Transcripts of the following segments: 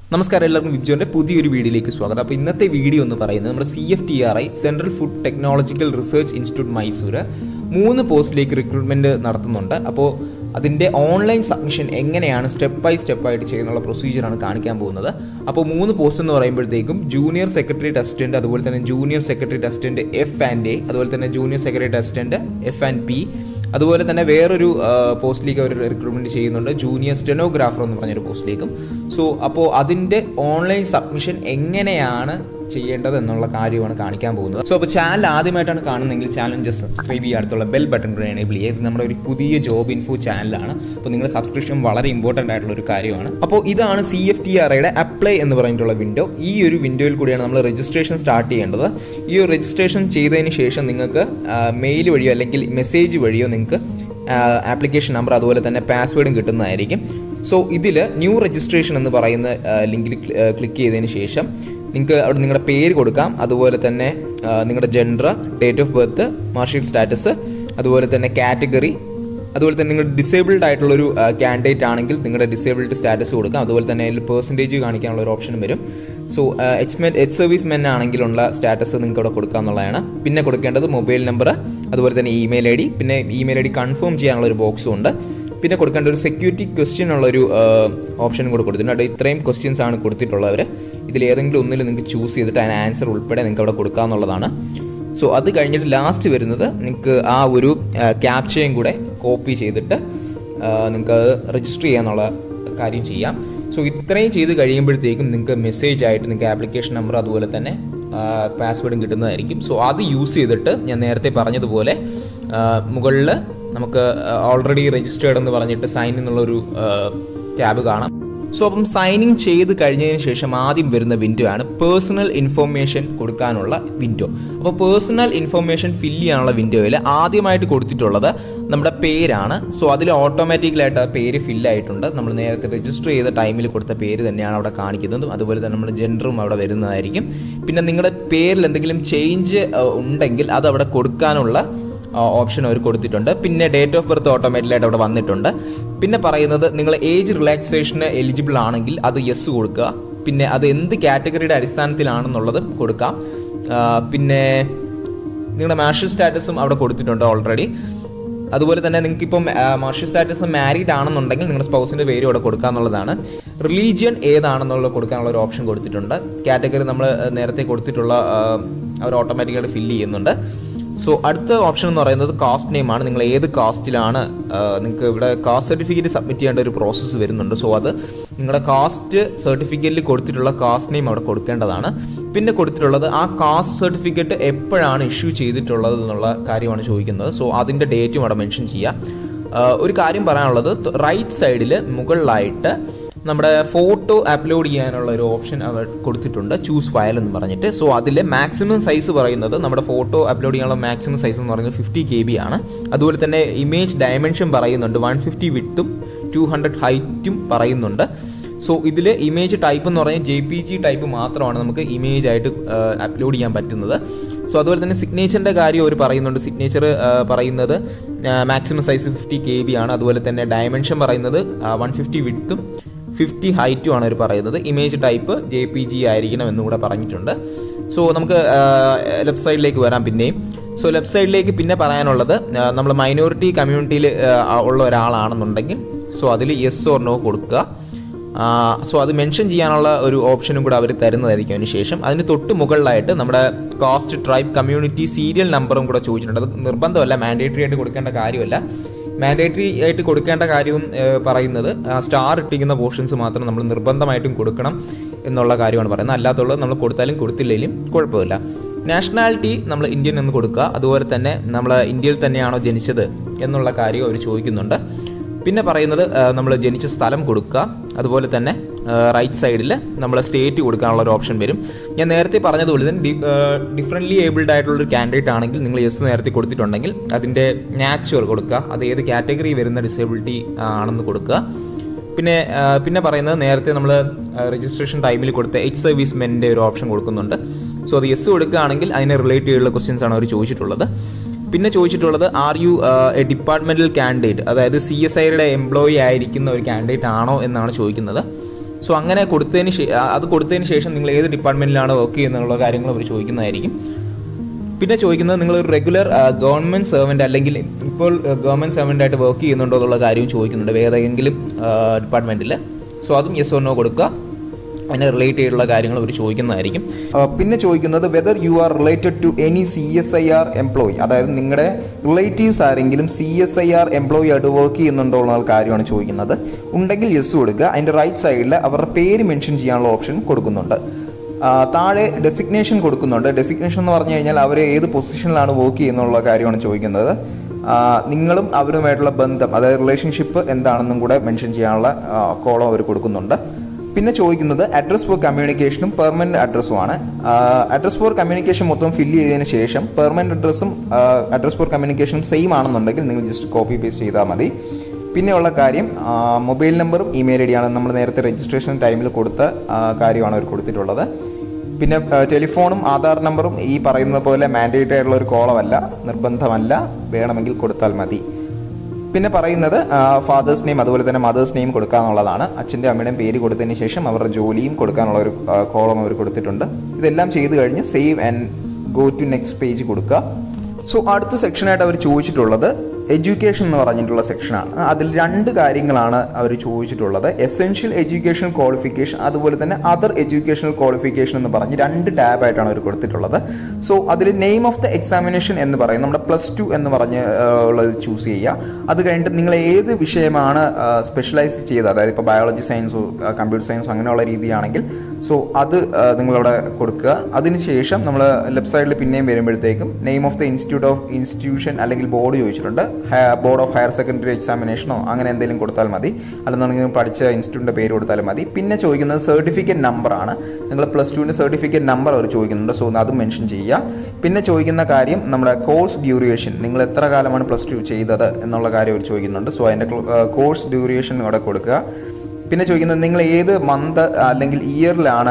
നമസ്കാരം എല്ലാവർക്കും വിബ്ജോന്റെ പുതിയൊരു വീഡിയോയിലേക്ക് സ്വാഗതം അപ്പോൾ ഇന്നത്തെ വീഡിയോ എന്ന് പറയുന്നത് നമ്മുടെ C F T R I central food technological research institute Mysore മൂന്ന് പോസ്റ്റിലേക്ക് റിക്രൂട്ട്മെന്റ് നടത്തുന്നുണ്ട് അപ്പോൾ അതിൻ്റെ ഓൺലൈൻ സബ്മിഷൻ എങ്ങനെയാണ് സ്റ്റെപ്പ് ബൈ സ്റ്റെപ്പ് ആയിട്ട് ചെയ്യുന്നുള്ള പ്രൊസീജിയറാണ് കാണിക്കാൻ പോകുന്നത് അപ്പോൾ മൂന്ന് പോസ്റ്റ് എന്ന് പറയുമ്പോഴത്തേക്കും ജൂനിയർ സെക്രട്ടറി അസിസ്റ്റന്റ് അതുപോലെ തന്നെ junior secretary assistant F and A അതുപോലെ തന്നെ junior secretary assistant F and P അതുപോലെ തന്നെ വേറൊരു ആ, പോസ്റ്റിലേക്ക് അവർ റിക്രൂട്ട്മെന്റ് ചെയ്യുന്നുണ്ട് ജൂനിയർ സ്റ്റെനോഗ്രാഫർ എന്ന് പറഞ്ഞൊരു പോസ്റ്റിലേക്കും സോ അപ്പോൾ അതിൻ്റെ ഓൺലൈൻ സബ്മിഷൻ എങ്ങനെയാണ് ചെയ്യേണ്ടത് എന്നുള്ള കാര്യമാണ് കാണിക്കാൻ പോകുന്നത് സോ അപ്പോൾ ചാനൽ ആദ്യമായിട്ടാണ് കാണുന്നതെങ്കിൽ ചാനൽ ജസ്റ്റ് സബ്സ്ക്രൈബ് ചെയ്യുക അടുത്തുള്ള ബെൽ ബട്ടൺ കൂടെ എനേബിൾ ചെയ്യുക ഇത് നമ്മുടെ ഒരു പുതിയ ജോബ് ഇൻഫോ ചാനലാണ് അപ്പോൾ നിങ്ങളുടെ സബ്സ്ക്രിപ്ഷൻ വളരെ ഇമ്പോർട്ടൻ്റ് ആയിട്ടുള്ള ഒരു കാര്യമാണ് അപ്പോൾ ഇതാണ് സി എഫ് ടി ആർ ഐയുടെ അപ്ലൈ എന്ന് പറഞ്ഞിട്ടുള്ള വിൻഡോ ഈ ഒരു വിൻഡോയിൽ കൂടിയാണ് നമ്മൾ രജിസ്ട്രേഷൻ സ്റ്റാർട്ട് ചെയ്യേണ്ടത് ഈ ഒരു രജിസ്ട്രേഷൻ ചെയ്തതിന് ശേഷം നിങ്ങൾക്ക് മെയിൽ വഴിയോ അല്ലെങ്കിൽ മെസ്സേജ് വഴിയോ നിങ്ങൾക്ക് ആപ്ലിക്കേഷൻ നമ്പർ അതുപോലെ തന്നെ പാസ്വേഡും കിട്ടുന്നതായിരിക്കും സോ ഇതിൽ ന്യൂ രജിസ്ട്രേഷൻ എന്ന് പറയുന്ന ലിങ്കിൽ ക്ലിക്ക് ചെയ്തതിന് ശേഷം നിങ്ങൾക്ക് അവിടെ നിങ്ങളുടെ പേര് കൊടുക്കാം അതുപോലെ തന്നെ ആ, നിങ്ങളുടെ gender date of birth marksheet status അതുപോലെ തന്നെ കാറ്റഗറി അതുപോലെ തന്നെ നിങ്ങൾ ഡിസേബിൾഡ് ആയിട്ടുള്ള ഒരു കാൻഡിഡേറ്റ് ആണെങ്കിൽ നിങ്ങളുടെ ഡിസേബിൾഡ് സ്റ്റാറ്റസ് കൊടുക്കാം അതുപോലെ തന്നെ അതിൽ പെർസെൻറ്റേജ് കാണിക്കാനുള്ള ഒരു ഓപ്ഷനും വരും so H men H service men ആണെങ്കിലുള്ള സ്റ്റാറ്റസ് നിങ്ങൾക്ക് ഇവിടെ കൊടുക്കുക എന്നുള്ളതാണ് പിന്നെ കൊടുക്കേണ്ടത് മൊബൈൽ നമ്പർ അതുപോലെ തന്നെ ഇമെയിൽ ഐ ഡി പിന്നെ ഇമെയിൽ ഐ ഡി കൺഫേം ചെയ്യാനുള്ള ഒരു ബോക്സും ഉണ്ട് പിന്നെ കൊടുക്കേണ്ട ഒരു സെക്യൂരിറ്റി ക്വസ്റ്റ്യൻ ഉള്ള ഒരു ഓപ്ഷനും കൂടെ കൊടുത്തിട്ടുണ്ട് അവിടെ ഇത്രയും ക്വസ്റ്റ്യൻസ് ആണ് കൊടുത്തിട്ടുള്ളവർ ഇതിൽ ഏതെങ്കിലും ഒന്നിൽ നിങ്ങൾക്ക് ചൂസ് ചെയ്തിട്ട് അതിന് ആൻസർ ഉൾപ്പെടെ നിങ്ങൾക്ക് അവിടെ കൊടുക്കാമെന്നുള്ളതാണ് സോ അത് കഴിഞ്ഞിട്ട് ലാസ്റ്റ് വരുന്നത് നിങ്ങൾക്ക് ആ ഒരു ക്യാപ്ചയും കൂടെ കോപ്പി ചെയ്തിട്ട് നിങ്ങൾക്ക് അത് രജിസ്റ്റർ ചെയ്യാന്നുള്ള കാര്യം ചെയ്യാം സോ ഇത്രയും ചെയ്ത് കഴിയുമ്പോഴത്തേക്കും നിങ്ങൾക്ക് മെസ്സേജ് ആയിട്ട് നിങ്ങൾക്ക് ആപ്ലിക്കേഷൻ നമ്പർ അതുപോലെ തന്നെ പാസ്വേഡും കിട്ടുന്നതായിരിക്കും സോ അത് യൂസ് ചെയ്തിട്ട് ഞാൻ നേരത്തെ പറഞ്ഞതുപോലെ മുകളിൽ നമുക്ക് ഓൾറെഡി രജിസ്റ്റേർഡ് എന്ന് പറഞ്ഞിട്ട് സൈൻ എന്നുള്ളൊരു ടാബ് കാണാം സോ അപ്പം സൈനിങ് ചെയ്ത് കഴിഞ്ഞതിന് ശേഷം ആദ്യം വരുന്ന വിൻഡോ ആണ് പേഴ്സണൽ ഇൻഫർമേഷൻ കൊടുക്കാനുള്ള വിൻഡോ അപ്പോൾ പേഴ്സണൽ ഇൻഫർമേഷൻ ഫില്ല് ചെയ്യാനുള്ള വിൻഡോയിൽ ആദ്യമായിട്ട് കൊടുത്തിട്ടുള്ളത് നമ്മുടെ പേരാണ് സോ അതിൽ ഓട്ടോമാറ്റിക്കലായിട്ട് ആ പേര് ഫില്ല് ആയിട്ടുണ്ട് നമ്മൾ നേരത്തെ രജിസ്റ്റർ ചെയ്ത ടൈമിൽ കൊടുത്ത പേര് തന്നെയാണ് അവിടെ കാണിക്കുന്നതും അതുപോലെ തന്നെ നമ്മുടെ ജെൻഡറും അവിടെ വരുന്നതായിരിക്കും പിന്നെ നിങ്ങളുടെ പേരിൽ എന്തെങ്കിലും ചേഞ്ച് ഉണ്ടെങ്കിൽ അത് അവിടെ കൊടുക്കാനുള്ള ഓപ്ഷൻ അവർ കൊടുത്തിട്ടുണ്ട് പിന്നെ ഡേറ്റ് ഓഫ് ബർത്ത് ഓട്ടോമാറ്റിക്കലായിട്ട് അവിടെ വന്നിട്ടുണ്ട് പിന്നെ പറയുന്നത് നിങ്ങൾ ഏജ് റിലാക്സേഷന് എലിജിബിൾ ആണെങ്കിൽ അത് യെസ് കൊടുക്കുക പിന്നെ അത് എന്ത് കാറ്റഗറിയുടെ അടിസ്ഥാനത്തിലാണെന്നുള്ളത് കൊടുക്കാം ആ, പിന്നെ നിങ്ങളുടെ മാർഷ്യൽ സ്റ്റാറ്റസും അവിടെ കൊടുത്തിട്ടുണ്ട് ഓൾറെഡി അതുപോലെ തന്നെ നിങ്ങൾക്ക് ഇപ്പം മാർഷ്യൽ സ്റ്റാറ്റസ് മാരീഡ് ആണെന്നുണ്ടെങ്കിൽ നിങ്ങളുടെ സ്പൗസിന്റെ പേര് ഇവിടെ കൊടുക്കാന്നുള്ളതാണ് റിലീജിയൻ ഏതാണെന്നുള്ളത് കൊടുക്കാനുള്ള ഒരു ഓപ്ഷൻ കൊടുത്തിട്ടുണ്ട് കാറ്റഗറി നമ്മൾ നേരത്തെ കൊടുത്തിട്ടുള്ള ആ, അവർ ഓട്ടോമാറ്റിക്കായിട്ട് ഫില്ല് ചെയ്യുന്നുണ്ട് സോ അടുത്ത ഓപ്ഷൻ എന്ന് പറയുന്നത് കാസ്റ്റ് നെയിം ആണ് നിങ്ങൾ ഏത് കാസ്റ്റിലാണ് നിങ്ങൾക്ക് ഇവിടെ കാസ്റ്റ് സർട്ടിഫിക്കറ്റ് സബ്മിറ്റ് ചെയ്യേണ്ട ഒരു പ്രോസസ്സ് വരുന്നുണ്ട് സോ അത് നിങ്ങളുടെ കാസ്റ്റ് സർട്ടിഫിക്കറ്റിൽ കൊടുത്തിട്ടുള്ള കാസ്റ്റ് നെയിം അവിടെ കൊടുക്കേണ്ടതാണ് പിന്നെ കൊടുത്തിട്ടുള്ളത് ആ കാസ്റ്റ് സർട്ടിഫിക്കറ്റ് എപ്പോഴാണ് ഇഷ്യൂ ചെയ്തിട്ടുള്ളത് എന്നുള്ള കാര്യമാണ് ചോദിക്കുന്നത് സോ അതിൻ്റെ ഡേറ്റും അവിടെ മെൻഷൻ ചെയ്യുക ആ, ഒരു കാര്യം പറയാനുള്ളത് റൈറ്റ് സൈഡിൽ മുകളിലായിട്ട് നമ്മുടെ ഫോട്ടോ അപ്ലോഡ് ചെയ്യാനുള്ള ഒരു ഓപ്ഷൻ അവർ കൊടുത്തിട്ടുണ്ട് ചൂസ് ഫയൽ എന്ന് പറഞ്ഞിട്ട് സോ അതിൽ മാക്സിമം സൈസ് പറയുന്നത് നമ്മുടെ ഫോട്ടോ അപ്ലോഡ് ചെയ്യാനുള്ള മാക്സിമം സൈസ് എന്ന് പറയുന്നത് ഫിഫ്റ്റി കെ ബി ആണ് അതുപോലെ തന്നെ ഇമേജ് ഡയമെൻഷൻ പറയുന്നുണ്ട് വൺ ഫിഫ്റ്റി വിട്ടും ടു ഹൺഡ്രഡ് ഹൈറ്റും പറയുന്നുണ്ട് സോ ഇതിൽ ഇമേജ് ടൈപ്പ് എന്ന് പറഞ്ഞാൽ ജെ പി ജി ടൈപ്പ് മാത്രമാണ് നമുക്ക് ഇമേജ് ആയിട്ട് അപ്ലോഡ് ചെയ്യാൻ പറ്റുന്നത് സോ അതുപോലെ തന്നെ സിഗ്നേച്ചറിൻ്റെ കാര്യം അവർ പറയുന്നുണ്ട് സിഗ്നേച്ചർ പറയുന്നത് maximum size fifty K B ആണ് അതുപോലെ തന്നെ ഡയമെൻഷൻ പറയുന്നത് വൺ ഫിഫ്റ്റി വിട്ടും ഫിഫ്റ്റി ഹൈറ്റും ആണ് അവർ പറയുന്നത് image type J P G ആയിരിക്കണം എന്നും കൂടെ പറഞ്ഞിട്ടുണ്ട് സോ നമുക്ക് ലെഫ്റ്റ് സൈഡിലേക്ക് വരാം പിന്നെയും സോ ലെഫ്റ്റ് സൈഡിലേക്ക് പിന്നെ പറയാനുള്ളത് നമ്മൾ മൈനോറിറ്റി കമ്മ്യൂണിറ്റിയിൽ ഉള്ള ഒരാളാണെന്നുണ്ടെങ്കിൽ സോ അതിൽ യെസ് ഓർ നോ കൊടുക്കുക സോ അത് മെൻഷൻ ചെയ്യാനുള്ള ഒരു ഓപ്ഷനും കൂടെ അവർ തരുന്നതായിരിക്കും അതിന് ശേഷം അതിന് തൊട്ട് മുകളിലായിട്ട് നമ്മുടെ കാസ്റ്റ് ട്രൈബ് കമ്മ്യൂണിറ്റി സീരിയൽ നമ്പറും കൂടെ ചോദിച്ചിട്ടുണ്ട് അത് നിർബന്ധമല്ല മാൻഡേറ്ററി ആയിട്ട് കൊടുക്കേണ്ട കാര്യമല്ല മാൻഡേറ്ററി ആയിട്ട് കൊടുക്കേണ്ട കാര്യവും ഏഹ്, പറയുന്നത് സ്റ്റാർ ഇട്ടിരിക്കുന്ന പോർഷൻസ് മാത്രം നമ്മൾ നിർബന്ധമായിട്ടും കൊടുക്കണം എന്നുള്ള കാര്യമാണ് പറയുന്നത് അല്ലാത്തുള്ളത് നമ്മൾ കൊടുത്താലും കൊടുത്തില്ലെങ്കിലും കുഴപ്പമില്ല നാഷണാലിറ്റി നമ്മൾ ഇന്ത്യൻ എന്ന് കൊടുക്കുക അതുപോലെ തന്നെ നമ്മൾ ഇന്ത്യയിൽ തന്നെയാണോ ജനിച്ചത് എന്നുള്ള കാര്യം അവർ ചോദിക്കുന്നുണ്ട് പിന്നെ പറയുന്നത് നമ്മൾ ജനിച്ച സ്ഥലം കൊടുക്കുക അതുപോലെ തന്നെ റൈറ്റ് സൈഡിൽ നമ്മൾ സ്റ്റേറ്റ് കൊടുക്കാനുള്ള ഒരു ഓപ്ഷൻ വരും ഞാൻ നേരത്തെ പറഞ്ഞതുപോലെ തന്നെ ഡിഫറെൻ്റ്ലി ഏബിൾഡ് ആയിട്ടുള്ള ഒരു കാൻഡിഡേറ്റ് ആണെങ്കിൽ നിങ്ങൾ യെസ് നേരത്തെ കൊടുത്തിട്ടുണ്ടെങ്കിൽ അതിൻ്റെ നാച്ചുവർ കൊടുക്കുക അത് ഏത് കാറ്റഗറി വരുന്ന ഡിസേബിലിറ്റി ആണെന്ന് കൊടുക്കുക പിന്നെ ആ, പിന്നെ പറയുന്നത് നേരത്തെ നമ്മൾ രജിസ്ട്രേഷൻ ടൈമിൽ കൊടുത്ത എച്ച് സർവീസ് മെൻ്റെ ഒരു ഓപ്ഷൻ കൊടുക്കുന്നുണ്ട് സോ അത് യെസ് കൊടുക്കുകയാണെങ്കിൽ അതിനെ റിലേറ്റ് ചെയ്തുള്ള ക്വസ്റ്റ്യൻസ് ആണ് അവർ ചോദിച്ചിട്ടുള്ളത് പിന്നെ ചോദിച്ചിട്ടുള്ളത് are you a departmental candidate അതായത് സി എസ് ഐയുടെ എംപ്ലോയി ആയിരിക്കുന്ന ഒരു കാൻഡിഡേറ്റ് ആണോ എന്നാണ് ചോദിക്കുന്നത് സോ അങ്ങനെ കൊടുത്തതിന് ശേ- ആ, അത് കൊടുത്തതിന് ശേഷം നിങ്ങൾ ഏത് ഡിപ്പാർട്ട്മെൻറ്റിലാണ് വർക്ക് ചെയ്യുന്നുള്ള കാര്യങ്ങൾ അവർ ചോദിക്കുന്നതായിരിക്കും പിന്നെ ചോദിക്കുന്നത് നിങ്ങൾ ഒരു റെഗുലർ ഗവൺമെൻറ് സെർവൻ്റ് അല്ലെങ്കിൽ ഇപ്പോൾ ഗവൺമെൻറ് സെർവൻ്റ് ആയിട്ട് വർക്ക് ചെയ്യുന്നുണ്ടോ എന്നുള്ള കാര്യവും ചോദിക്കുന്നുണ്ട് ഏതെങ്കിലും ഡിപ്പാർട്ട്മെൻറ്റിൽ സോ അതും യെസ് ഓർ നോ കൊടുക്കുക അതിനെ റിലേറ്റ് ചെയ്തിട്ടുള്ള കാര്യങ്ങൾ അവർ ചോദിക്കുന്നതായിരിക്കും പിന്നെ ചോദിക്കുന്നത് whether you are related to any C S I R employee അതായത് നിങ്ങളുടെ റിലേറ്റീവ്സ് ആരെങ്കിലും C S I R employee ആയിട്ട് വർക്ക് ചെയ്യുന്നുണ്ടോ എന്നുള്ള കാര്യമാണ് ചോദിക്കുന്നത് ഉണ്ടെങ്കിൽ യെസ് കൊടുക്കുക അതിൻ്റെ റൈറ്റ് സൈഡിൽ അവരുടെ പേര് മെൻഷൻ ചെയ്യാനുള്ള ഓപ്ഷൻ കൊടുക്കുന്നുണ്ട് ആ, താഴെ ഡെസിഗ്നേഷൻ കൊടുക്കുന്നുണ്ട് ഡെസിഗ്നേഷൻ എന്ന് പറഞ്ഞു കഴിഞ്ഞാൽ അവർ ഏത് പൊസിഷനിലാണ് വർക്ക് ചെയ്യുന്നുള്ള കാര്യമാണ് ചോദിക്കുന്നത് ആ, നിങ്ങളും അവരുമായിട്ടുള്ള ബന്ധം അതായത് റിലേഷൻഷിപ്പ് എന്താണെന്നും കൂടെ മെൻഷൻ ചെയ്യാനുള്ള കോളം അവർ കൊടുക്കുന്നുണ്ട് പിന്നെ ചോദിക്കുന്നത് അഡ്രസ് ഫോർ കമ്മ്യൂണിക്കേഷനും പെർമനന്റ് അഡ്രസ്സുമാണ് അഡ്രസ് ഫോർ കമ്മ്യൂണിക്കേഷൻ മൊത്തം ഫില്ല് ചെയ്തതിന് ശേഷം പെർമനന്റ് അഡ്രസ്സും അഡ്രസ് ഫോർ കമ്മ്യൂണിക്കേഷനും സെയിം ആണെന്നുണ്ടെങ്കിൽ നിങ്ങൾ ജസ്റ്റ് കോപ്പി പേസ്റ്റ് ചെയ്താൽ മതി പിന്നെയുള്ള കാര്യം മൊബൈൽ നമ്പറും ഇമെയിൽ ഐ ഡിയാണ് നമ്മൾ നേരത്തെ രജിസ്ട്രേഷൻ ടൈമിൽ കൊടുത്ത ആ, കാര്യമാണ് അവർ കൊടുത്തിട്ടുള്ളത് പിന്നെ ആ, ടെലിഫോണും ആധാർ നമ്പറും ഈ പറയുന്ന പോലെ മാൻഡേറ്റ് ആയിട്ടുള്ള ഒരു കോളമല്ല നിർബന്ധമല്ല വേണമെങ്കിൽ കൊടുത്താൽ മതി പിന്നെ പറയുന്നത് ഫാദേഴ്സ് നെയിം അതുപോലെ തന്നെ മദേഴ്സ് നെയിം കൊടുക്കാന്നുള്ളതാണ് അച്ഛൻ്റെ അമ്മയുടെയും പേര് കൊടുത്തതിന് ശേഷം അവരുടെ ജോലിയും കൊടുക്കാനുള്ള ഒരു കോളം അവർ കൊടുത്തിട്ടുണ്ട് ഇതെല്ലാം ചെയ്ത് കഴിഞ്ഞ് save and go to next page കൊടുക്കുക സോ അടുത്ത സെക്ഷനായിട്ട് അവർ ചോദിച്ചിട്ടുള്ളത് എഡ്യൂക്കേഷൻ എന്ന് പറഞ്ഞിട്ടുള്ള സെക്ഷനാണ് അതിൽ രണ്ട് കാര്യങ്ങളാണ് അവർ ചോദിച്ചിട്ടുള്ളത് എസെൻഷ്യൽ എഡ്യൂക്കേഷൻ ക്വാളിഫിക്കേഷൻ അതുപോലെ തന്നെ അതർ എഡ്യൂക്കേഷണൽ ക്വാളിഫിക്കേഷൻ എന്ന് പറഞ്ഞ് രണ്ട് ടാബായിട്ടാണ് അവർ കൊടുത്തിട്ടുള്ളത് സോ അതിൽ നെയിം ഓഫ് ദ എക്സാമിനേഷൻ എന്ന് പറയും നമ്മുടെ പ്ലസ് ടു എന്ന് പറഞ്ഞ് ആ, ഉള്ളത് ചൂസ് ചെയ്യുക അത് കഴിഞ്ഞിട്ട് നിങ്ങൾ ഏത് വിഷയമാണ് സ്പെഷ്യലൈസ് ചെയ്തത് അതായത് ഇപ്പോൾ ബയോളജി സയൻസോ കമ്പ്യൂട്ടർ സയൻസോ അങ്ങനെയുള്ള രീതിയാണെങ്കിൽ സോ അത് ആ, നിങ്ങളവിടെ കൊടുക്കുക അതിനുശേഷം നമ്മൾ ലെഫ്റ്റ് സൈഡിൽ പിന്നെയും വരുമ്പോഴത്തേക്കും name of the institute of institution അല്ലെങ്കിൽ ബോർഡ് ചോദിച്ചിട്ടുണ്ട് ബോർഡ് ഓഫ് ഹയർ സെക്കൻഡറി എക്സാമിനേഷനോ അങ്ങനെ എന്തെങ്കിലും കൊടുത്താൽ മതി അല്ലെന്നുണ്ടെങ്കിൽ പഠിച്ച ഇൻസ്റ്റിറ്റ്യൂട്ടിൻ്റെ പേര് കൊടുത്താലും മതി പിന്നെ ചോദിക്കുന്നത് സർട്ടിഫിക്കറ്റ് നമ്പറാണ് നിങ്ങൾ പ്ലസ് ടുവിൻ്റെ സർട്ടിഫിക്കറ്റ് നമ്പർ അവർ ചോദിക്കുന്നുണ്ട് സോ അതും മെൻഷൻ ചെയ്യുക പിന്നെ ചോദിക്കുന്ന കാര്യം നമ്മുടെ കോഴ്സ് ഡ്യൂറേഷൻ നിങ്ങൾ എത്ര കാലമാണ് പ്ലസ് ടു ചെയ്തത് എന്നുള്ള കാര്യം അവർ ചോദിക്കുന്നുണ്ട് സോ അതിൻ്റെ കോഴ്സ് ഡ്യൂറേഷൻ അവിടെ കൊടുക്കുക പിന്നെ ചോദിക്കുന്നത് നിങ്ങൾ ഏത് മന്ത് അല്ലെങ്കിൽ ഇയറിലാണ്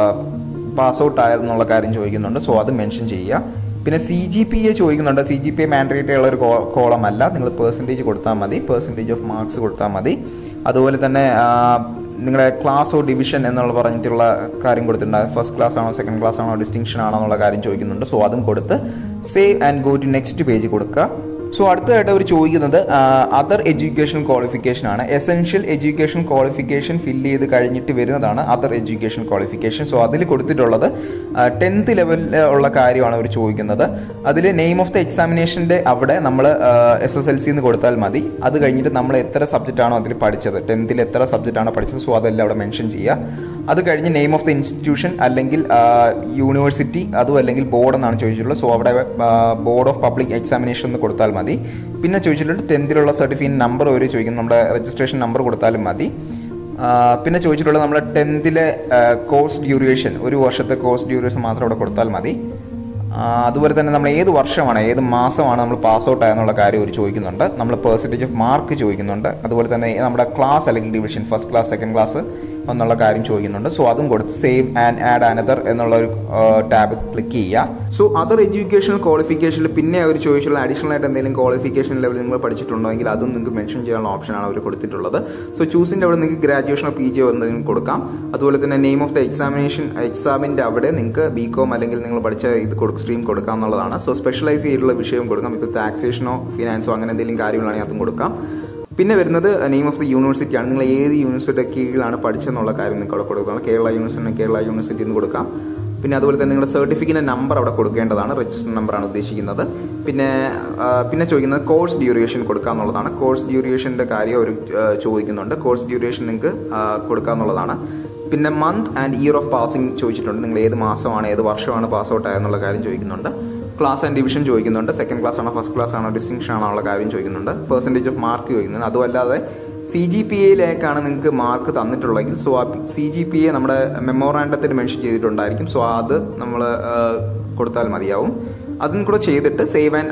പാസ് ഔട്ട് ആയതെന്നുള്ള കാര്യം ചോദിക്കുന്നുണ്ട് സോ അത് മെൻഷൻ ചെയ്യുക പിന്നെ സി ജി പി എ ചോദിക്കുന്നുണ്ട് C G P A mandatory ഉള്ള ഒരു കോളം അല്ല നിങ്ങൾ പെർസെൻറ്റേജ് കൊടുത്താൽ മതി പെർസെൻറ്റേജ് ഓഫ് മാർക്സ് കൊടുത്താൽ മതി അതുപോലെ തന്നെ ആ, നിങ്ങളുടെ ക്ലാസ് ഓ ഡിവിഷൻ എന്നുള്ള പറഞ്ഞിട്ടുള്ള കാര്യം കൊടുത്തിട്ടുണ്ട് ഫസ്റ്റ് ക്ലാസ് ആണോ സെക്കൻഡ് ക്ലാസ് ആണോ ഡിസ്റ്റിങ്ഷൻ ആണോ എന്നുള്ള കാര്യം ചോദിക്കുന്നുണ്ട് സോ അതും കൊടുത്ത് save and go to next page കൊടുക്കുക സോ അടുത്തതായിട്ട് അവർ ചോദിക്കുന്നത് അതർ എഡ്യൂക്കേഷൻ ക്വാളിഫിക്കേഷൻ ആണ് എസെൻഷ്യൽ എഡ്യൂക്കേഷൻ ക്വാളിഫിക്കേഷൻ ഫില്ല് ചെയ്ത് കഴിഞ്ഞിട്ട് വരുന്നതാണ് അതർ എഡ്യൂക്കേഷൻ ക്വാളിഫിക്കേഷൻ സോ അതിൽ കൊടുത്തിട്ടുള്ളത് ടെൻത്ത് ലെവലിൽ ഉള്ള കാര്യമാണ് അവർ ചോദിക്കുന്നത് അതിൽ നെയിം ഓഫ് ദ എക്സാമിനേഷൻ്റെ അവിടെ നമ്മൾ എസ് എസ് എൽ സി എന്ന് കൊടുത്താൽ മതി അത് കഴിഞ്ഞിട്ട് നമ്മൾ എത്ര സബ്ജക്റ്റ് ആണോ അതിൽ പഠിച്ചത് ടെൻത്തിൽ എത്ര സബ്ജക്റ്റ് ആണോ പഠിച്ചത് സോ അതെല്ലാം അവിടെ മെൻഷൻ ചെയ്യുക അത് കഴിഞ്ഞ് നെയിം ഓഫ് ദ ഇൻസ്റ്റിറ്റ്യൂഷൻ അല്ലെങ്കിൽ യൂണിവേഴ്സിറ്റി അതും അല്ലെങ്കിൽ ബോർഡ് എന്നാണ് ചോദിച്ചിട്ടുള്ളത് സോ അവിടെ ബോർഡ് ഓഫ് പബ്ലിക് എക്സാമിനേഷൻ എന്ന് കൊടുത്താൽ മതി പിന്നെ ചോദിച്ചിട്ടുണ്ട് ടെൻത്തിലുള്ള സർട്ടിഫിക്കറ്റ് നമ്പർ ഒരു ചോദിക്കുന്നു നമ്മുടെ രജിസ്ട്രേഷൻ നമ്പർ കൊടുത്താലും മതി ആ, പിന്നെ ചോദിച്ചിട്ടുള്ളത് നമ്മുടെ ടെൻത്തിലെ കോഴ്സ് ഡ്യൂറേഷൻ ഒരു വർഷത്തെ കോഴ്സ് ഡ്യൂറേഷൻ മാത്രം അവിടെ കൊടുത്താൽ മതി ആ, അതുപോലെ തന്നെ നമ്മൾ ഏത് വർഷമാണ് ഏത് മാസമാണ് നമ്മൾ പാസ് ഔട്ട് ആയെന്നുള്ള കാര്യം അവർ ചോദിക്കുന്നുണ്ട് നമ്മൾ പെർസെൻറ്റേജ് ഓഫ് മാർക്ക് ചോദിക്കുന്നുണ്ട് അതുപോലെ തന്നെ നമ്മുടെ ക്ലാസ് അല്ലെങ്കിൽ division first class second class എന്നുള്ള കാര്യം ചോദിക്കുന്നുണ്ട് സോ അതും കൊടുത്ത് സേവ് ആൻഡ് ആഡ് അനദർ എന്നുള്ള ഒരു ടാബ് ക്ലിക്ക് ചെയ്യുക സോ അതർ എഡ്യൂക്കേഷണൽ ക്വാളിഫിക്കേഷനിൽ പിന്നെ അവർ ചോദിച്ചുള്ള അഡീഷണൽ ആയിട്ട് എന്തെങ്കിലും ക്വാളിഫിക്കേഷൻ ലെവൽ നിങ്ങൾ പഠിച്ചിട്ടുണ്ടോ എങ്കിൽ അതും നിങ്ങൾക്ക് മെൻഷൻ ചെയ്യാനുള്ള ഓപ്ഷനാണ് അവർ കൊടുത്തിട്ടുള്ളത് സോ ചൂസിൻ്റെ അവിടെ നിങ്ങൾക്ക് ഗ്രാജുവേഷനോ പി ജിയോ എന്തെങ്കിലും കൊടുക്കാം അതുപോലെ തന്നെ നെയിം ഓഫ് ദ എക്സാമിനേഷൻ എക്സാമിൻ്റെ അവിടെ നിങ്ങൾക്ക് ബി കോം അല്ലെങ്കിൽ നിങ്ങൾ പഠിച്ച ഇത് കൊടുക്കും സ്ട്രീം കൊടുക്കാം എന്നുള്ളതാണ് സോ സ്പെഷ്യലൈസ് ചെയ്തിട്ടുള്ള വിഷയം കൊടുക്കാം ഇപ്പോൾ ടാക്സേഷനോ ഫിനാൻസോ അങ്ങനെ എന്തെങ്കിലും കാര്യങ്ങളാണെങ്കിൽ അതും കൊടുക്കാം പിന്നെ വരുന്നത് നെയിം ഓഫ് ദി യൂണിവേഴ്സിറ്റി ആണ് നിങ്ങൾ ഏത് യൂണിവേഴ്സിറ്റിയുടെ കീഴിലാണ് പഠിച്ചെന്നുള്ള കാര്യം നിങ്ങൾക്ക് അവിടെ കൊടുക്കണം കേരള യൂണിവേഴ്സിറ്റി കേരള യൂണിവേഴ്സിറ്റി എന്ന് കൊടുക്കാം പിന്നെ അതുപോലെ തന്നെ നിങ്ങളുടെ സർട്ടിഫിക്കറ്റ് നമ്പർ അവിടെ കൊടുക്കേണ്ടതാണ് രജിസ്റ്റർ നമ്പറാണ് ഉദ്ദേശിക്കുന്നത് പിന്നെ ആ, പിന്നെ ചോദിക്കുന്നത് കോഴ്സ് ഡ്യൂറേഷൻ കൊടുക്കുക എന്നുള്ളതാണ് കോഴ്സ് ഡ്യൂറേഷൻ്റെ കാര്യം അവർ ആ, ചോദിക്കുന്നുണ്ട് കോഴ്സ് ഡ്യൂറേഷൻ നിങ്ങൾക്ക് ആ, കൊടുക്കുക എന്നുള്ളതാണ് പിന്നെ month and year of passing ചോദിച്ചിട്ടുണ്ട് നിങ്ങൾ ഏത് മാസമാണ് ഏത് വർഷമാണ് പാസ് ഔട്ട് ആയെന്നുള്ള കാര്യം ചോദിക്കുന്നുണ്ട് ക്ലാസ് ആൻഡ് ഡിവിഷൻ ചോദിക്കുന്നുണ്ട് സെക്കൻഡ് ക്ലാസ് ആണോ ഫസ്റ്റ് ക്ലാസ് ആണോ ഡിസ്റ്റിങ്ഷൻ ആണോ ഉള്ള കാര്യം ചോദിക്കുന്നുണ്ട് പെർസെൻറ്റേജ് ഓഫ് മാർക്ക് ചോദിക്കുന്നുണ്ട് അതുമല്ലാതെ സി ജി പി എയിലേക്കാണ് നിങ്ങൾക്ക് മാർക്ക് തന്നിട്ടുള്ളതെങ്കിൽ സോ ആ സി ജി പി എ നമ്മുടെ മെമ്മോറാണ്ടത്തിൽ മെൻഷൻ ചെയ്തിട്ടുണ്ടായിരിക്കും സോ അത് നമ്മൾ കൊടുത്താൽ മതിയാവും അതും കൂടെ ചെയ്തിട്ട് save and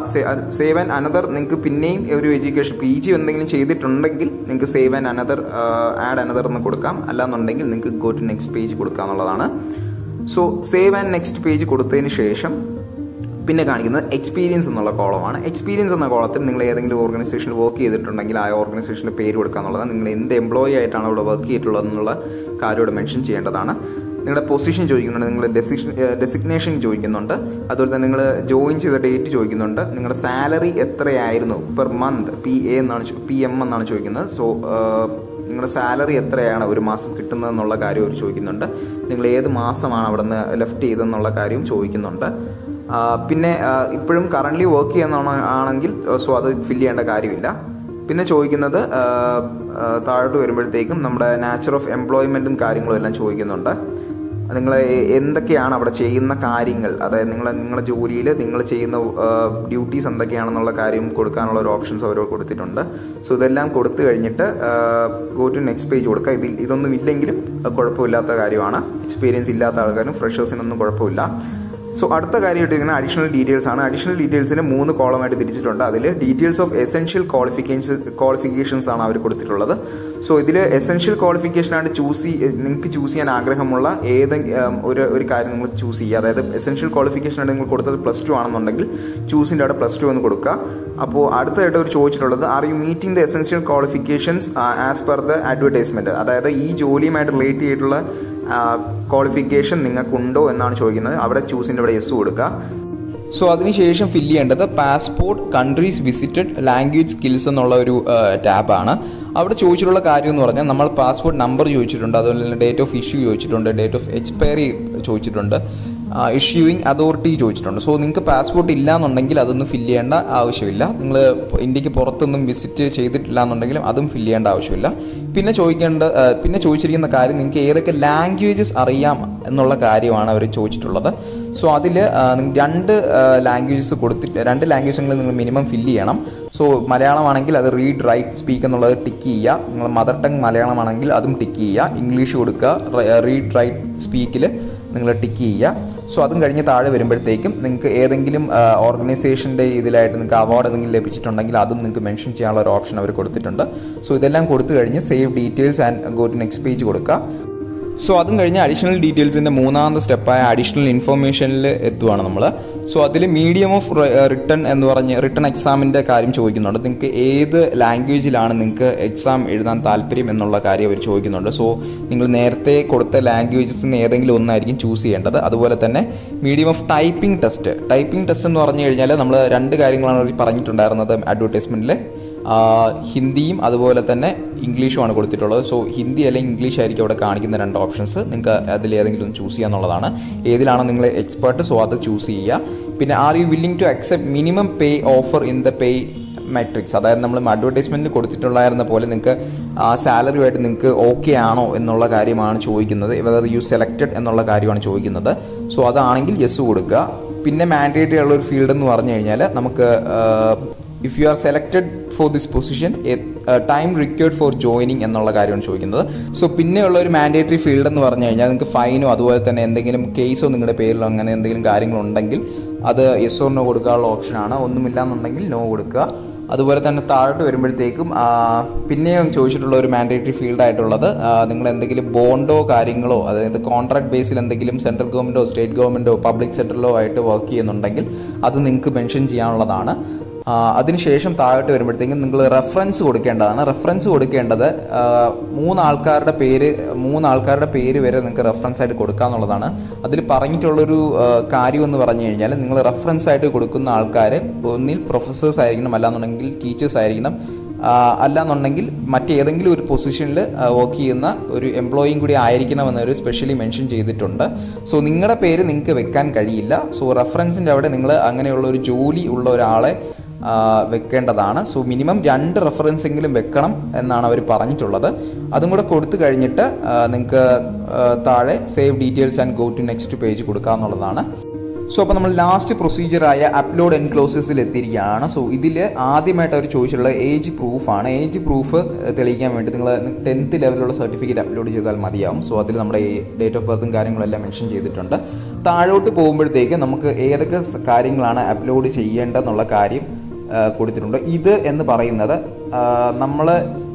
save and another നിങ്ങൾക്ക് പിന്നെയും ഒരു എഡ്യൂക്കേഷൻ പി ജി എന്തെങ്കിലും ചെയ്തിട്ടുണ്ടെങ്കിൽ നിങ്ങൾക്ക് save and another add another എന്ന് കൊടുക്കാം അല്ലാന്നുണ്ടെങ്കിൽ നിങ്ങൾക്ക് ഗോ ടു നെക്സ്റ്റ് പേജ് കൊടുക്കുക എന്നുള്ളതാണ് so save and next page കൊടുത്തതിന് ശേഷം പിന്നെ കാണിക്കുന്നത് എക്സ്പീരിയൻസ് എന്നുള്ള കോളമാണ് എക്സ്പീരിയൻസ് എന്ന കോളത്തിൽ നിങ്ങൾ ഏതെങ്കിലും ഓർഗനൈസേഷനിൽ വർക്ക് ചെയ്തിട്ടുണ്ടെങ്കിൽ ആ ഓർഗനൈസേഷൻ്റെ പേര് കൊടുക്കുക എന്നുള്ളത് നിങ്ങൾ എന്ത് എംപ്ലോയി ആയിട്ടാണ് അവിടെ വർക്ക് ചെയ്തിട്ടുള്ളത് എന്നുള്ള കാര്യം ഇവിടെ മെൻഷൻ ചെയ്യേണ്ടതാണ് നിങ്ങളുടെ പൊസിഷൻ ചോദിക്കുന്നുണ്ട് നിങ്ങളുടെ ഡെസിഷൻ ഡെസിഗ്നേഷൻ ചോദിക്കുന്നുണ്ട് അതുപോലെ തന്നെ നിങ്ങൾ ജോയിൻ ചെയ്ത ഡേറ്റ് ചോദിക്കുന്നുണ്ട് നിങ്ങളുടെ സാലറി എത്രയായിരുന്നു പെർ മന്ത് പി എ എന്നാണ് പി എം എന്നാണ് ചോദിക്കുന്നത് സോ നിങ്ങളുടെ സാലറി എത്രയാണ് ഒരു മാസം കിട്ടുന്നത് എന്നുള്ള കാര്യം അവർ ചോദിക്കുന്നുണ്ട് നിങ്ങൾ ഏത് മാസമാണ് അവിടെ നിന്ന് ലെഫ്റ്റ് ചെയ്തതെന്നുള്ള കാര്യവും ചോദിക്കുന്നുണ്ട് ആ, പിന്നെ ആ, ഇപ്പോഴും കറൻ്റ്ലി വർക്ക് ചെയ്യുന്ന ആണെങ്കിൽ സോ അത് ഫില്ല് ചെയ്യേണ്ട കാര്യമില്ല പിന്നെ ചോദിക്കുന്നത് ആ, ആ, താഴോട്ട് വരുമ്പോഴത്തേക്കും നമ്മുടെ നാച്ചർ ഓഫ് എംപ്ലോയ്മെൻറ്റും കാര്യങ്ങളും എല്ലാം ചോദിക്കുന്നുണ്ട് നിങ്ങൾ എന്തൊക്കെയാണ് അവിടെ ചെയ്യുന്ന കാര്യങ്ങൾ അതായത് നിങ്ങൾ നിങ്ങളുടെ ജോലിയിൽ നിങ്ങൾ ചെയ്യുന്ന ഡ്യൂട്ടീസ് എന്തൊക്കെയാണെന്നുള്ള കാര്യം കൊടുക്കാനുള്ള ഒരു ഓപ്ഷൻസ് അവർ കൊടുത്തിട്ടുണ്ട് സോ ഇതെല്ലാം കൊടുത്തു കഴിഞ്ഞിട്ട് ഗോ ടു നെക്സ്റ്റ് പേജ് കൊടുക്കുക ഇതിൽ ഇതൊന്നും ഇല്ലെങ്കിലും അത് കുഴപ്പമില്ലാത്ത കാര്യമാണ് എക്സ്പീരിയൻസ് ഇല്ലാത്ത ആൾക്കാരും ഫ്രഷേഴ്സിനൊന്നും കുഴപ്പമില്ല സോ അടുത്ത കാര്യം ഇട്ടിരിക്കുന്ന അഡീഷണൽ ഡീറ്റെയിൽസ് ആണ് അഡീഷണൽ ഡീറ്റെയിൽസിന് മൂന്ന് കോളമായിട്ട് തിരിച്ചിട്ടുണ്ട് അതിൽ details of essential qualifications qualifications ആണ് അവർ കൊടുത്തിട്ടുള്ളത് സോ ഇതിൽ എസെൻഷ്യൽ ക്വാളിഫിക്കേഷൻ ആയിട്ട് ചൂസ് നിങ്ങൾക്ക് ചൂസ് ചെയ്യാൻ ആഗ്രഹമുള്ള ഏതെങ്കിലും ഒരു ഒരു കാര്യം നിങ്ങൾ ചൂസ് ചെയ്യുക അതായത് എസെൻഷ്യൽ ക്വാളിഫിക്കേഷൻ ആയിട്ട് നിങ്ങൾ കൊടുത്തത് പ്ലസ് ടു ആണെന്നുണ്ടെങ്കിൽ ചൂസിൻ്റെ അവിടെ പ്ലസ് ടു എന്ന് കൊടുക്കുക അപ്പോൾ അടുത്തതായിട്ട് അവർ ചോദിച്ചിട്ടുള്ളത് are you meeting the essential qualifications as per the advertisement അതായത് ഈ ജോലിയുമായിട്ട് റിലേറ്റ് ചെയ്തിട്ടുള്ള ക്വാളിഫിക്കേഷൻ നിങ്ങൾക്കുണ്ടോ എന്നാണ് ചോദിക്കുന്നത് അവിടെ ചൂസിൻ്റെ അവിടെ യെസ് കൊടുക്കുക സോ അതിനുശേഷം ഫില്ല് ചെയ്യേണ്ടത് passport countries visited language skills എന്നുള്ള ഒരു ടാബാണ് അവിടെ ചോദിച്ചിട്ടുള്ള കാര്യം എന്ന് പറഞ്ഞാൽ നമ്മൾ പാസ്പോർട്ട് നമ്പർ ചോദിച്ചിട്ടുണ്ട് അതുപോലെ തന്നെ ഡേറ്റ് ഓഫ് ഇഷ്യൂ ചോദിച്ചിട്ടുണ്ട് ഡേറ്റ് ഓഫ് എക്സ്പയറി ചോദിച്ചിട്ടുണ്ട് ഇഷ്യൂയിങ് അതോറിറ്റി ചോദിച്ചിട്ടുണ്ട് സോ നിങ്ങൾക്ക് പാസ്പോർട്ട് ഇല്ല എന്നുണ്ടെങ്കിൽ അതൊന്നും ഫില്ല് ചെയ്യേണ്ട ആവശ്യമില്ല നിങ്ങൾ ഇന്ത്യക്ക് പുറത്തൊന്നും വിസിറ്റ് ചെയ്തിട്ടില്ല എന്നുണ്ടെങ്കിലും അതും ഫില്ല് ചെയ്യേണ്ട ആവശ്യമില്ല പിന്നെ ചോദിക്കേണ്ട ആ, പിന്നെ ചോദിച്ചിരിക്കുന്ന കാര്യം നിങ്ങൾക്ക് ഏതൊക്കെ ലാംഗ്വേജസ് അറിയാം എന്നുള്ള കാര്യമാണ് അവർ ചോദിച്ചിട്ടുള്ളത് സോ അതിൽ രണ്ട് ലാംഗ്വേജസ് കൊടുത്തിട്ട് രണ്ട് ലാംഗ്വേജുകൾ നിങ്ങൾ മിനിമം ഫില്ല് ചെയ്യണം സോ മലയാളമാണെങ്കിൽ അത് റീഡ് റൈറ്റ് സ്പീക്ക് എന്നുള്ളത് ടിക്ക് ചെയ്യുക നിങ്ങൾ മദർ ടങ് മലയാളമാണെങ്കിൽ അതും ടിക്ക് ചെയ്യുക ഇംഗ്ലീഷ് കൊടുക്കുക റീഡ് റൈറ്റ് സ്പീക്കിൽ നിങ്ങൾ ടിക്ക് ചെയ്യുക സോ അതും കഴിഞ്ഞ് താഴെ വരുമ്പോഴത്തേക്കും നിങ്ങൾക്ക് ഏതെങ്കിലും ഓർഗനൈസേഷൻ്റെ ഇതിലായിട്ട് നിങ്ങൾക്ക് അവാർഡ് എന്തെങ്കിലും ലഭിച്ചിട്ടുണ്ടെങ്കിൽ അതും നിങ്ങൾക്ക് മെൻഷൻ ചെയ്യാനുള്ള ഒരു ഓപ്ഷൻ അവർ കൊടുത്തിട്ടുണ്ട് സോ ഇതെല്ലാം കൊടുത്തു കഴിഞ്ഞ് save details and go to next page കൊടുക്കുക സോ അതും കഴിഞ്ഞ് അഡീഷണൽ ഡീറ്റെയിൽസിൻ്റെ മൂന്നാമത്തെ സ്റ്റെപ്പായ അഡീഷണൽ ഇൻഫർമേഷനിൽ എത്തുവാണ് നമ്മൾ സോ അതിൽ മീഡിയം ഓഫ് റിട്ടേൺ എന്ന് പറഞ്ഞ് റിട്ടേൺ എക്സാമിൻ്റെ കാര്യം ചോദിക്കുന്നുണ്ട് നിങ്ങൾക്ക് ഏത് ലാംഗ്വേജിലാണ് നിങ്ങൾക്ക് എക്സാം എഴുതാൻ താല്പര്യം എന്നുള്ള കാര്യം അവർ ചോദിക്കുന്നുണ്ട് സോ നിങ്ങൾ നേരത്തെ കൊടുത്ത ലാംഗ്വേജസിന് ഏതെങ്കിലും ഒന്നായിരിക്കും ചൂസ് ചെയ്യേണ്ടത് അതുപോലെ തന്നെ medium of typing test typing test എന്ന് പറഞ്ഞു കഴിഞ്ഞാൽ നമ്മൾ രണ്ട് കാര്യങ്ങളാണ് അവർ പറഞ്ഞിട്ടുണ്ടായിരുന്നത് അഡ്വർടൈസ്മെൻറ്റിൽ ഹിന്ദിയും അതുപോലെ തന്നെ ഇംഗ്ലീഷുമാണ് കൊടുത്തിട്ടുള്ളത് സോ ഹിന്ദി അല്ലെങ്കിൽ ഇംഗ്ലീഷ് ആയിരിക്കും അവിടെ കാണിക്കുന്ന രണ്ട് ഓപ്ഷൻസ് നിങ്ങൾക്ക് അതിൽ ഏതെങ്കിലും ഒന്ന് ചൂസ് ചെയ്യാന്നുള്ളതാണ് ഏതിലാണോ നിങ്ങൾ എക്സ്പേർട്ട് സോ അത് ചൂസ് ചെയ്യുക പിന്നെ are you willing to accept minimum pay offer in the pay matrix അതായത് നമ്മൾ അഡ്വർടൈസ്മെൻറ്റിൽ കൊടുത്തിട്ടുണ്ടായിരുന്ന പോലെ നിങ്ങൾക്ക് ആ സാലറിയുമായിട്ട് നിങ്ങൾക്ക് ഓക്കെ ആണോ എന്നുള്ള കാര്യമാണ് ചോദിക്കുന്നത് അതായത് യു സെലക്റ്റഡ് എന്നുള്ള കാര്യമാണ് ചോദിക്കുന്നത് സോ അതാണെങ്കിൽ യെസ് കൊടുക്കുക പിന്നെ മാൻഡേറ്ററി ഉള്ള ഒരു ഫീൽഡ് എന്ന് പറഞ്ഞു കഴിഞ്ഞാൽ നമുക്ക് if you are selected for this position time required for joining എന്നുള്ള കാര്യമാണ് ചോദിക്കുന്നത് സോ പിന്നെയുള്ള ഒരു മാൻഡേറ്ററി ഫീൽഡ് എന്ന് പറഞ്ഞു കഴിഞ്ഞാൽ നിങ്ങൾക്ക് ഫൈനോ അതുപോലെ തന്നെ എന്തെങ്കിലും കേസോ നിങ്ങളുടെ പേരിലോ അങ്ങനെ എന്തെങ്കിലും കാര്യങ്ങളുണ്ടെങ്കിൽ അത് യെസ് ഓർ നോ കൊടുക്കാനുള്ള ഓപ്ഷനാണ് ഒന്നുമില്ല എന്നുണ്ടെങ്കിൽ നോ കൊടുക്കുക അതുപോലെ തന്നെ താഴോട്ട് വരുമ്പോഴത്തേക്കും ആ, പിന്നെയും ചോദിച്ചിട്ടുള്ള ഒരു മാൻഡേറ്ററി ഫീൽഡ് ആയിട്ടുള്ളത് ആ, നിങ്ങൾ എന്തെങ്കിലും ബോണ്ടോ കാര്യങ്ങളോ അതായത് കോൺട്രാക്ട് ബേസിൽ എന്തെങ്കിലും സെൻട്രൽ ഗവൺമെൻറ്റോ സ്റ്റേറ്റ് ഗവൺമെൻറ്റോ പബ്ലിക് സെക്ടറിലോ ആയിട്ട് വർക്ക് ചെയ്യുന്നുണ്ടെങ്കിൽ അത് നിങ്ങൾക്ക് മെൻഷൻ ചെയ്യാനുള്ളതാണ് ആ, അതിനുശേഷം താഴോട്ട് വരുമ്പോഴത്തേക്കും നിങ്ങൾ റെഫറൻസ് കൊടുക്കേണ്ടതാണ് റെഫറൻസ് കൊടുക്കേണ്ടത് ആ, മൂന്ന് ആൾക്കാരുടെ പേര് മൂന്ന് ആൾക്കാരുടെ പേര് വരെ നിങ്ങൾക്ക് റെഫറൻസ് ആയിട്ട് കൊടുക്കാന്നുള്ളതാണ് അതിൽ പറഞ്ഞിട്ടുള്ളൊരു ആ, കാര്യം എന്ന് പറഞ്ഞു കഴിഞ്ഞാൽ നിങ്ങൾ റെഫറൻസ് ആയിട്ട് കൊടുക്കുന്ന ആൾക്കാർ ഒന്നിൽ പ്രൊഫസേഴ്സ് ആയിരിക്കണം അല്ലാന്നുണ്ടെങ്കിൽ ടീച്ചേഴ്സ് ആയിരിക്കണം ആ, അല്ലാന്നുണ്ടെങ്കിൽ മറ്റേതെങ്കിലും ഒരു പൊസിഷനിൽ വർക്ക് ചെയ്യുന്ന ഒരു എംപ്ലോയിയും കൂടി ആയിരിക്കണമെന്നൊരു സ്പെഷ്യലി മെൻഷൻ ചെയ്തിട്ടുണ്ട് സോ നിങ്ങളുടെ പേര് നിങ്ങൾക്ക് വെക്കാൻ കഴിയില്ല സോ റെഫറൻസിൻ്റെ അവിടെ നിങ്ങൾ അങ്ങനെയുള്ള ഒരു ജോലി ഉള്ള ഒരാളെ ആ, വെക്കേണ്ടതാണ് സോ മിനിമം രണ്ട് റെഫറൻസ് എങ്കിലും വെക്കണം എന്നാണ് അവർ പറഞ്ഞിട്ടുള്ളത് അതും കൂടെ കൊടുത്തു കഴിഞ്ഞിട്ട് നിങ്ങൾക്ക് താഴെ save details and go to next page കൊടുക്കാമെന്നുള്ളതാണ് സോ അപ്പോൾ നമ്മൾ ലാസ്റ്റ് പ്രൊസീജിയറായ അപ്ലോഡ് എൻക്ലോസസിൽ എത്തിയിരിക്കുകയാണ് സോ ഇതിൽ ആദ്യമായിട്ട് അവർ ചോദിച്ചിട്ടുള്ള ഏജ് പ്രൂഫാണ് ഏജ് പ്രൂഫ് തെളിയിക്കാൻ വേണ്ടി നിങ്ങൾ ടെൻത്ത് ലെവലിലുള്ള സർട്ടിഫിക്കറ്റ് അപ്ലോഡ് ചെയ്താൽ മതിയാവും സോ അതിൽ നമ്മുടെ ഡേറ്റ് ഓഫ് ബർത്തും കാര്യങ്ങളെല്ലാം മെൻഷൻ ചെയ്തിട്ടുണ്ട് താഴോട്ട് പോകുമ്പോഴത്തേക്ക് നമുക്ക് ഏതൊക്കെ സ- കാര്യങ്ങളാണ് അപ്ലോഡ് ചെയ്യേണ്ടതെന്നുള്ള കാര്യം ആ, കൊടുത്തിട്ടുണ്ട് ഇത് എന്ന് പറയുന്നത് നമ്മൾ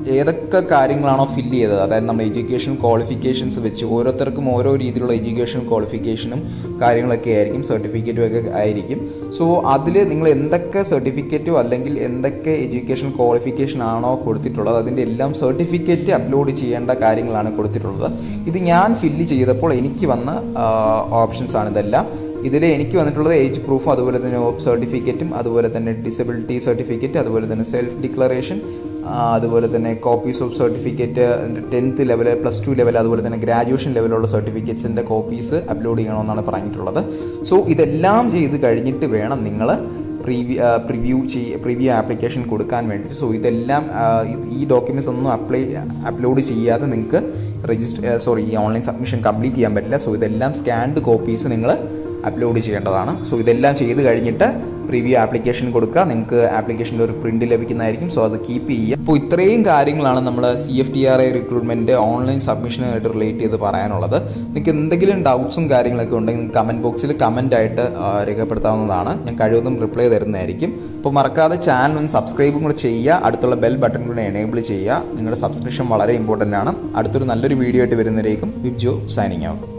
ഏതൊക്കെ കാര്യങ്ങളാണോ ഫില്ല് ചെയ്തത് അതായത് നമ്മുടെ എഡ്യൂക്കേഷൻ ക്വാളിഫിക്കേഷൻസ് വെച്ച് ഓരോരുത്തർക്കും ഓരോ രീതിയിലുള്ള എഡ്യൂക്കേഷൻ ക്വാളിഫിക്കേഷനും കാര്യങ്ങളൊക്കെ ആയിരിക്കും സർട്ടിഫിക്കറ്റും ഒക്കെ ആയിരിക്കും സോ അതിൽ നിങ്ങൾ എന്തൊക്കെ സർട്ടിഫിക്കറ്റോ അല്ലെങ്കിൽ എന്തൊക്കെ എഡ്യൂക്കേഷൻ ക്വാളിഫിക്കേഷൻ ആണോ കൊടുത്തിട്ടുള്ളത് അതിൻ്റെ എല്ലാം സർട്ടിഫിക്കറ്റ് അപ്ലോഡ് ചെയ്യേണ്ട കാര്യങ്ങളാണ് കൊടുത്തിട്ടുള്ളത് ഇത് ഞാൻ ഫില്ല് ചെയ്തപ്പോൾ എനിക്ക് വന്ന ഓപ്ഷൻസ് ആണ് ഇതെല്ലാം ഇതിൽ എനിക്ക് വന്നിട്ടുള്ളത് ഏജ് പ്രൂഫും അതുപോലെ തന്നെ സർട്ടിഫിക്കറ്റും അതുപോലെ തന്നെ ഡിസബിലിറ്റി സർട്ടിഫിക്കറ്റ് അതുപോലെ തന്നെ സെൽഫ് ഡിക്ലറേഷൻ അതുപോലെ തന്നെ copies of certificate tenth level plus two level അതുപോലെ തന്നെ ഗ്രാജുവേഷൻ ലെവലുള്ള സർട്ടിഫിക്കറ്റ്സിൻ്റെ കോപ്പീസ് അപ്ലോഡ് ചെയ്യണമെന്നാണ് പറഞ്ഞിട്ടുള്ളത് സോ ഇതെല്ലാം ചെയ്ത് കഴിഞ്ഞിട്ട് വേണം നിങ്ങൾ പ്രീവ്യൂ പ്രിവ്യൂ ചെയ്യ പ്രിവ്യൂ ആപ്ലിക്കേഷൻ കൊടുക്കാൻ വേണ്ടി സോ ഇതെല്ലാം ആ, ഇത് ഈ ഡോക്യുമെൻറ്റ്സ് ഒന്നും അപ്ലൈ അപ്ലോഡ് ചെയ്യാതെ നിങ്ങൾക്ക് രജിസ്റ്റർ സോറി ഈ ഓൺലൈൻ സബ്മിഷൻ കംപ്ലീറ്റ് ചെയ്യാൻ പറ്റില്ല സോ ഇതെല്ലാം സ്കാൻഡ് കോപ്പീസ് നിങ്ങൾ അപ്ലോഡ് ചെയ്യേണ്ടതാണ് സോ ഇതെല്ലാം ചെയ്ത് കഴിഞ്ഞിട്ട് പ്രിവ്യൂ ആപ്ലിക്കേഷൻ കൊടുക്കുക നിങ്ങൾക്ക് ആപ്ലിക്കേഷൻ്റെ ഒരു പ്രിൻ്റ് ലഭിക്കുന്നതായിരിക്കും സോ അത് കീപ്പ് ചെയ്യുക അപ്പോൾ ഇത്രയും കാര്യങ്ങളാണ് നമ്മൾ C F T R I recruitment online സബ്മിഷനുമായിട്ട് റിലേറ്റ് ചെയ്ത് പറയാനുള്ളത് നിങ്ങൾക്ക് എന്തെങ്കിലും ഡൗട്ട്സും കാര്യങ്ങളൊക്കെ ഉണ്ടെങ്കിൽ കമൻറ്റ് ബോക്സിൽ കമൻ്റ് ആയിട്ട് ആ, രേഖപ്പെടുത്താവുന്നതാണ് ഞാൻ കഴിവതും റിപ്ലൈ തരുന്നതായിരിക്കും അപ്പോൾ മറക്കാതെ ചാനൽ ഒന്ന് സബ്സ്ക്രൈബും കൂടെ ചെയ്യുക അടുത്തുള്ള ബെൽ ബട്ടൺ കൂടെ എനേബിൾ ചെയ്യുക നിങ്ങളുടെ സബ്സ്ക്രിപ്ഷൻ വളരെ ഇമ്പോർട്ടൻ്റ് ആണ് അടുത്തൊരു നല്ലൊരു വീഡിയോ ആയിട്ട് വരുന്നതിലേക്കും വിബ്ജോ സൈനിങ് ഔട്ട്